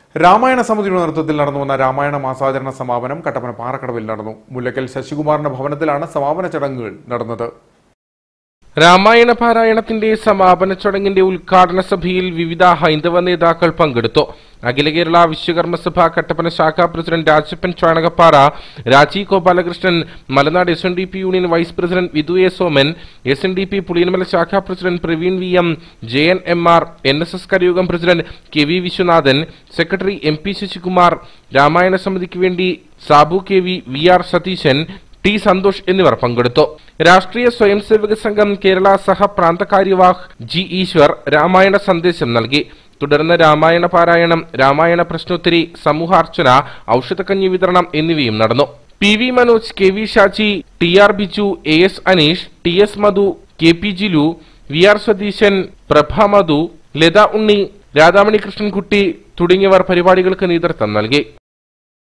രാമായണ സമിതിയുടെ നേതൃത്വത്തിൽ നടന്നു വന്ന രാമായണ മാസാചരണ സമാപനം കട്ടപ്പന പാറക്കടവിൽ നടന്നു മുല്ലക്കൽ ശശികുമാറിന്റെ ഭവനത്തിലാണ് സമാപന ചടങ്ങുകൾ നടന്നത് രാമായണ പാരായണത്തിന്റെ സമാപന ചടങ്ങിന്റെ ഉദ്ഘാടന സഭയിൽ വിവിധ ഹൈന്ദവ നേതാക്കൾ പങ്കെടുത്തു അഖില കേരള വിശ്വകർമ്മ സഭ കട്ടപ്പന ശാഖാ president Rajappan Chanakappara Raji Gopalakrishnan Malanad S N D P union vice president Vidhu A Soman S N D P Puliyanmala ശാഖാ president Praveen V M J N M R N S S കരയോഗം president K V Viswanathan secretary M P Sasikumar Ramayana സമിതിക്ക് വേണ്ടി Sabu K V V R Satheesan T Santhosh എന്നിവർ പങ്കെടുത്തു രാഷ്ട്രീയ സ്വയം സേവക സംഘം കേരള സഹ പ്രാന്ത കാര്യവാഹ് ജി ഈശ്വർ രാമായണ സന്ദേശം നൽകി തുടർന്ന് രാമായണ പാരായണം രാമായണ പ്രശ്നോത്തരി സമൂഹാർച്ചന ഔഷധക്കഞ്ഞി വിതരണം എന്നിവയും നടന്നു P V Manoj K V Shaji T R Biju A S Aneesh T S Madhu K P Jilu V R Satheesan Prabha Madhu Latha Unni Radhamani Krishnankutty തുടങ്ങിയവർ പരിപാടികൾക്ക് നേതൃത്വം നൽകി